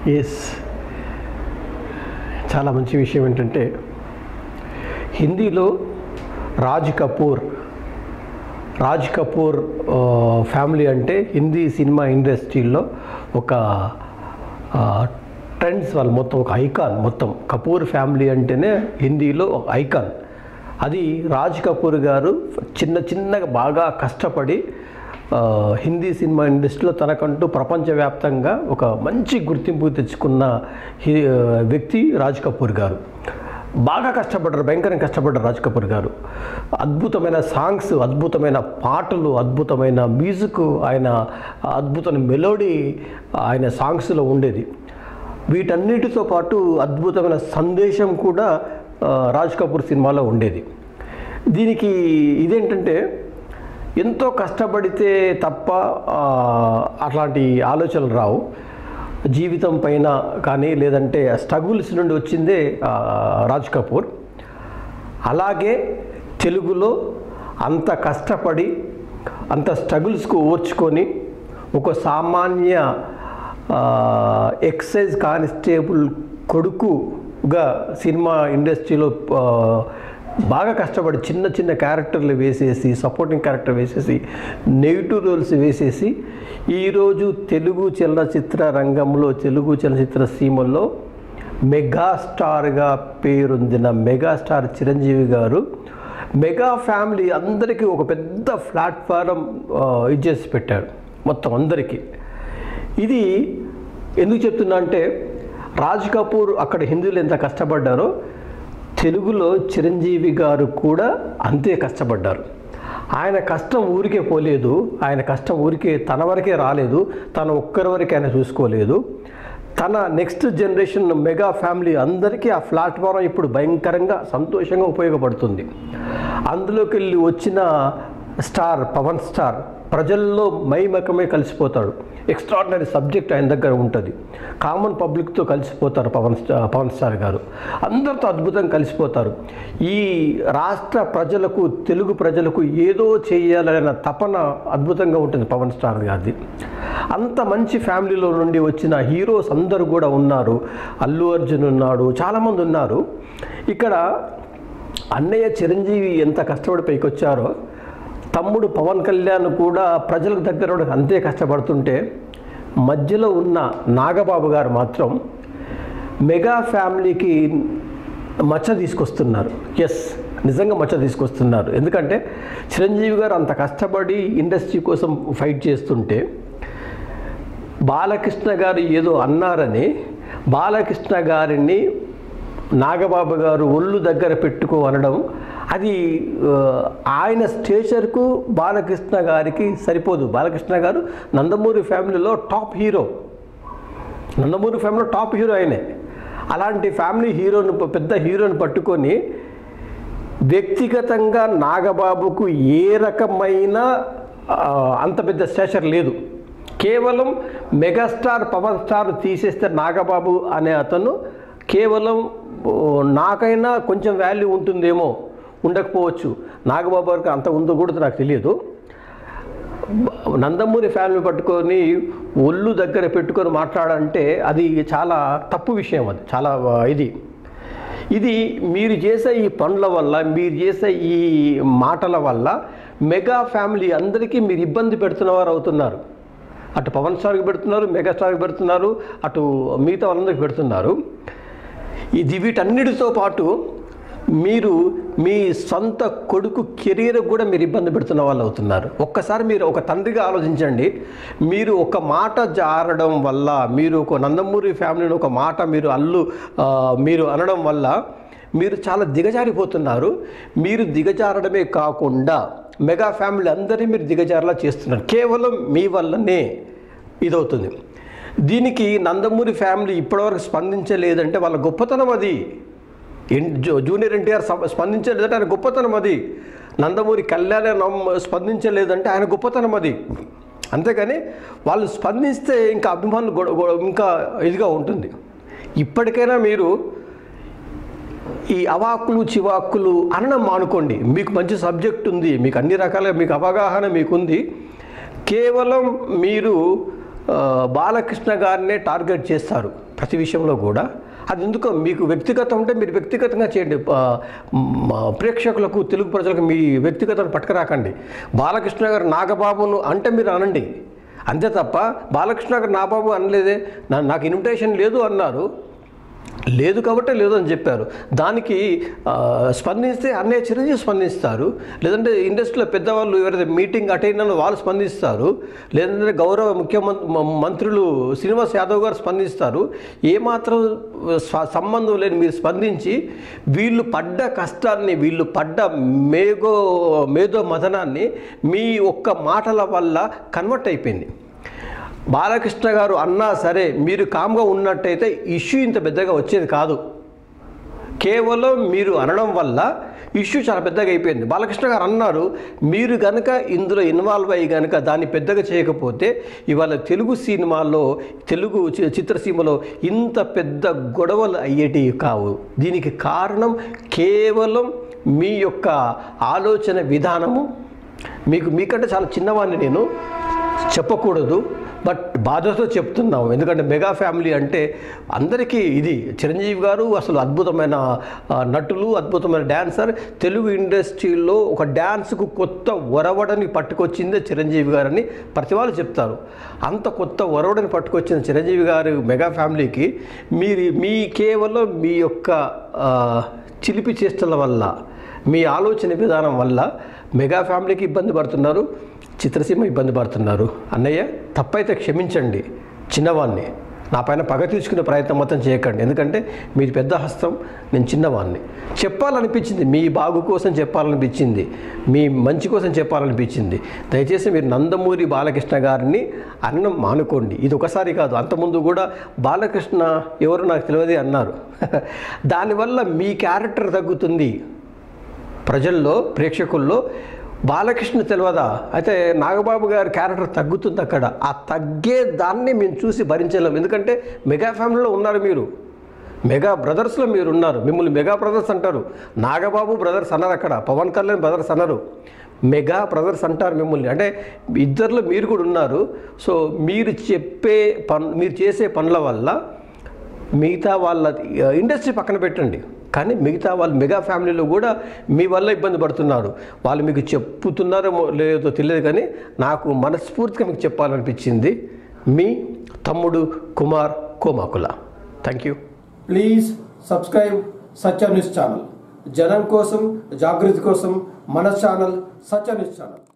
yes చాలా మంచి విషయం ఏంటంటే హిందీలో రాజ్ కపూర్ రాజ్ కపూర్ ఆ, ఫ్యామిలీ అంటే హిందీ సినిమా ఇండస్ట్రీలో ఒక ఆ, ట్రెండ్స్ వాళ్ళు మొత్తం ఒక ఐకాన్ మొత్తం కపూర్ ఫ్యామిలీ అంటేనే హిందీలో ఒక ఐకాన్ అది రాజ్ కపూర్ గారు చిన్న చిన్నగా బాగా కష్టపడి ఆ, హిందీ సినిమా ఇండస్ట్రీలో తనకంటూ ప్రపంచవ్యాప్తంగా ఒక మంచి గుర్తింపు తెచ్చుకున్న హి- వ్యక్తి రాజ్ కపూర్ గారు బాగా కష్టపడ్డారు భయంకరంగా కష్టపడ్డారు రాజ్ కపూర్ గారు అద్భుతమైన సాంగ్స్ అద్భుతమైన పాటలు అద్భుతమైన మ్యూజిక్ ఆయన అద్భుతమైన మెలోడీ ఆయన సాంగ్స్లో ఉండేది వీటన్నిటితో పాటు అద్భుతమైన సందేశం కూడా ఆ, రాజ్ కపూర్ సినిమాలో ఉండేది దీనికి ఇదేంటంటే ఎంతో కష్టపడితే తప్ప ఆ, అట్లాంటి ఆలోచనలు రావు జీవితం పైన కానీ లేదంటే స్ట్రగుల్స్ నుండి వచ్చిందే ఆ, రాజ్ కపూర్ అలాగే తెలుగులో అంత కష్టపడి అంత స్ట్రగుల్స్కు ఓర్చుకొని ఒక సామాన్య ఆ, ఎక్సైజ్ కానిస్టేబుల్ కొడుకుగా సినిమా ఇండస్ట్రీలో ఆ, బాగా కష్టపడి చిన్న చిన్న క్యారెక్టర్లు వేసేసి సపోర్టింగ్ క్యారెక్టర్ వేసేసి నెగిటివ్ రోల్స్ వేసేసి ఈరోజు తెలుగు చలనచిత్ర రంగంలో తెలుగు చలనచిత్ర సీమల్లో మెగాస్టార్గా పేరొందిన మెగాస్టార్ చిరంజీవి గారు మెగా ఫ్యామిలీ అందరికీ ఒక పెద్ద ప్లాట్ఫారం ఇచ్చేసి పెట్టాడు మొత్తం అందరికీ ఇది ఎందుకు చెప్తున్నా అంటే రాజ్ కపూర్ అక్కడ హిందీలో ఎంత కష్టపడ్డారో తెలుగులో చిరంజీవి గారు కూడా అంతే కష్టపడ్డారు ఆయన కష్టం ఊరికే పోలేదు ఆయన కష్టం ఊరికే తన వరకే రాలేదు తన ఒక్కరి వరకే ఆయన చూసుకోలేదు తన నెక్స్ట్ జనరేషన్ మెగా ఫ్యామిలీ అందరికీ ఆ ప్లాట్ఫారం ఇప్పుడు భయంకరంగా సంతోషంగా ఉపయోగపడుతుంది అందులోకి వెళ్ళి వచ్చిన స్టార్ పవన్ స్టార్ ప్రజల్లో మైమకమే కలిసిపోతాడు ఎక్స్ట్రాడినరీ సబ్జెక్ట్ ఆయన దగ్గర ఉంటుంది కామన్ పబ్లిక్తో కలిసిపోతారు పవన్ స్టార్ పవన్ స్టార్ గారు అందరితో అద్భుతంగా కలిసిపోతారు ఈ రాష్ట్ర ప్రజలకు తెలుగు ప్రజలకు ఏదో చేయాలనే తపన అద్భుతంగా ఉంటుంది పవన్ స్టార్ గారిది అంత మంచి ఫ్యామిలీలో నుండి వచ్చిన హీరోస్ అందరూ కూడా ఉన్నారు అల్లు అర్జున్ ఉన్నాడు చాలామంది ఉన్నారు ఇక్కడ అన్నయ్య చిరంజీవి ఎంత కష్టపడి పైకి వచ్చారో తమ్ముడు పవన్ కళ్యాణ్ కూడా ప్రజలకు దగ్గర ఉండడానికి అంతే కష్టపడుతుంటే మధ్యలో ఉన్న నాగబాబు గారు మాత్రం మెగా ఫ్యామిలీకి మచ్చ తీసుకొస్తున్నారు ఎస్ నిజంగా మచ్చ తీసుకొస్తున్నారు ఎందుకంటే చిరంజీవి గారు అంత కష్టపడి ఇండస్ట్రీ కోసం ఫైట్ చేస్తుంటే బాలకృష్ణ గారు ఏదో అన్నారని బాలకృష్ణ గారిని నాగబాబు గారు ఒళ్ళు దగ్గర పెట్టుకో అనడం అది ఆ, ఆయన స్టేచర్కు బాలకృష్ణ గారికి సరిపోదు బాలకృష్ణ గారు నందమూరి ఫ్యామిలీలో టాప్ హీరో నందమూరి ఫ్యామిలీలో టాప్ హీరో ఆయనే అలాంటి ఫ్యామిలీ హీరోను పెద్ద హీరోని పట్టుకొని వ్యక్తిగతంగా నాగబాబుకు ఏ రకమైన ఆ, అంత పెద్ద స్టేచర్ లేదు కేవలం మెగాస్టార్ పవన్ స్టార్ తీసేస్తే నాగబాబు అనే అతను కేవలం ఓ, నాకైనా కొంచెం వాల్యూ ఉంటుందేమో ఉండకపోవచ్చు నాగబాబు గారికి అంత ఉందో కూడా నాకు తెలియదు నందమూరి ఫ్యామిలీ పట్టుకొని ఒళ్ళు దగ్గర పెట్టుకొని మాట్లాడంటే అది చాలా తప్పు విషయం అది చాలా ఆ, ఇది ఇది మీరు చేసే ఈ పనుల వల్ల మీరు చేసే ఈ మాటల వల్ల మెగా ఫ్యామిలీ అందరికీ మీరు ఇబ్బంది పెడుతున్నవారు అవుతున్నారు అటు పవన్ స్టార్కి పెడుతున్నారు మెగాస్టార్కి పెడుతున్నారు అటు మిగతా వాళ్ళందరికీ పెడుతున్నారు ఇది వీటన్నిటితో పాటు మీరు మీ సొంత కొడుకు కెరీర్ కూడా మీరు ఇబ్బంది పెడుతున్న వాళ్ళు అవుతున్నారు ఒక్కసారి మీరు ఒక తండ్రిగా ఆలోచించండి మీరు ఒక మాట జారడం వల్ల మీరు ఒక నందమూరి ఫ్యామిలీని ఒక మాట మీరు అల్లు ఆ, మీరు అనడం వల్ల మీరు చాలా దిగజారిపోతున్నారు మీరు దిగజారడమే కాకుండా మెగా ఫ్యామిలీ అందరినీ మీరు దిగజారలా చేస్తున్నారు కేవలం మీ వల్లనే ఇదవుతుంది దీనికి నందమూరి ఫ్యామిలీ ఇప్పటివరకు స్పందించలేదంటే వాళ్ళ గొప్పతనం అది ఎన్ జూ- జూనియర్ ఎన్టీఆర్ స- స్పందించలేదంటే ఆయన గొప్పతనం అది నందమూరి కళ్యాణం స్పందించలేదంటే ఆయన గొప్పతనం అది అంతేగాని వాళ్ళు స్పందిస్తే ఇంకా అభిమానులు గొడ- గొడ- ఇంకా ఇదిగా ఉంటుంది ఇప్పటికైనా మీరు ఈ అవాక్కులు చివాక్కులు అనడం మానుకోండి మీకు మంచి సబ్జెక్ట్ ఉంది మీకు అన్ని రకాల మీకు అవగాహన మీకుంది కేవలం మీరు ఆ, బాలకృష్ణ గారినే టార్గెట్ చేస్తారు ప్రతి విషయంలో కూడా అది ఎందుకో మీకు వ్యక్తిగతం ఉంటే మీరు వ్యక్తిగతంగా చేయండి ఆ, మ- ప్రేక్షకులకు తెలుగు ప్రజలకు మీ వ్యక్తిగతాన్ని పట్టుకురాకండి బాలకృష్ణ గారు నాగబాబును అంటే మీరు అనండి అంతే తప్ప బాలకృష్ణ గారు నా బాబు అనలేదే నా నాకు ఇన్విటేషన్ లేదు అన్నారు లేదు కాబట్టే లేదు అని చెప్పారు దానికి ఆ, స్పందిస్తే అన్నయ్య చిరంజీవి స్పందిస్తారు లేదంటే ఇండస్ట్రీలో పెద్దవాళ్ళు ఎవరైతే మీటింగ్ అటెండ్ అయిన వాళ్ళు స్పందిస్తారు లేదంటే గౌరవ ముఖ్యమంత్రి మ- మంత్రులు శ్రీనివాస్ యాదవ్ గారు స్పందిస్తారు ఏమాత్రం స్వ- సంబంధం లేని మీరు స్పందించి వీళ్ళు పడ్డ కష్టాన్ని వీళ్ళు పడ్డ మేఘో మేధో మదనాన్ని మీ ఒక్క మాటల వల్ల కన్వర్ట్ అయిపోయింది బాలకృష్ణ గారు అన్నా సరే మీరు కామ్గా ఉన్నట్టయితే ఇష్యూ ఇంత పెద్దగా వచ్చేది కాదు కేవలం మీరు అనడం వల్ల ఇష్యూ చాలా పెద్దగా అయిపోయింది బాలకృష్ణ గారు అన్నారు మీరు కనుక ఇందులో ఇన్వాల్వ్ అయ్యి కనుక దాన్ని పెద్దగా చేయకపోతే ఇవాళ తెలుగు సినిమాల్లో తెలుగు చి- చిత్రసీమలో ఇంత పెద్ద గొడవలు అయ్యేటివి కావు దీనికి కారణం కేవలం మీ యొక్క ఆలోచన విధానము మీకు మీకంటే చాలా చిన్నవాడిని నేను చెప్పకూడదు బట్ బాధతో చెప్తున్నాం ఎందుకంటే మెగా ఫ్యామిలీ అంటే అందరికీ ఇది చిరంజీవి గారు అసలు అద్భుతమైన ఆ, నటులు అద్భుతమైన డ్యాన్సర్ తెలుగు ఇండస్ట్రీలో ఒక డ్యాన్స్కు కొత్త ఒరవడని పట్టుకొచ్చిందే చిరంజీవి గారని ప్రతి వాళ్ళు చెప్తారు అంత కొత్త ఒరవడని పట్టుకొచ్చిన చిరంజీవి గారు మెగా ఫ్యామిలీకి మీరు మీ కేవలం మీ యొక్క ఆ, చిలిపి చేష్టల వల్ల మీ ఆలోచన విధానం వల్ల మెగా ఫ్యామిలీకి ఇబ్బంది పడుతున్నారు చిత్రసీమ ఇబ్బంది పడుతున్నారు అన్నయ్య తప్పైతే క్షమించండి చిన్నవాడిని నా పైన పగ తీసుకునే ప్రయత్నం మొత్తం చేయకండి ఎందుకంటే మీది పెద్ద హస్తం నేను చిన్నవాడిని చెప్పాలనిపించింది మీ బాగు కోసం చెప్పాలనిపించింది మీ మంచి కోసం చెప్పాలనిపించింది దయచేసి మీరు నందమూరి బాలకృష్ణ గారిని అన్నం మానుకోండి ఇది ఒకసారి కాదు అంతకుముందు కూడా బాలకృష్ణ ఎవరు నాకు తెలియదు అన్నారు దానివల్ల మీ క్యారెక్టర్ తగ్గుతుంది ప్రజల్లో ప్రేక్షకుల్లో బాలకృష్ణ తెలియదా అయితే నాగబాబు గారి క్యారెక్టర్ తగ్గుతుంది అక్కడ ఆ తగ్గే దాన్ని మేము చూసి భరించలేం ఎందుకంటే మెగా ఫ్యామిలీలో ఉన్నారు మీరు మెగా బ్రదర్స్లో మీరు ఉన్నారు మిమ్మల్ని మెగా బ్రదర్స్ అంటారు నాగబాబు బ్రదర్స్ అన్నారు అక్కడ పవన్ కళ్యాణ్ బ్రదర్స్ అన్నారు మెగా బ్రదర్స్ అంటారు మిమ్మల్ని అంటే ఇద్దరిలో మీరు కూడా ఉన్నారు సో మీరు చెప్పే పన్ మీరు చేసే పనుల వల్ల మిగతా వాళ్ళ ఇండస్ట్రీ పక్కన పెట్టండి కానీ మిగతా వాళ్ళు మెగా ఫ్యామిలీలో కూడా మీ వల్ల ఇబ్బంది పడుతున్నారు వాళ్ళు మీకు చెప్పుతున్నారో లేదో తెలియదు కానీ నాకు మనస్ఫూర్తిగా మీకు చెప్పాలనిపించింది మీ తమ్ముడు Kumar Komakula thank you please subscribe Satya news channel జనం కోసం జాగృతి కోసం మన ఛానల్ సత్య న్యూస్ ఛానల్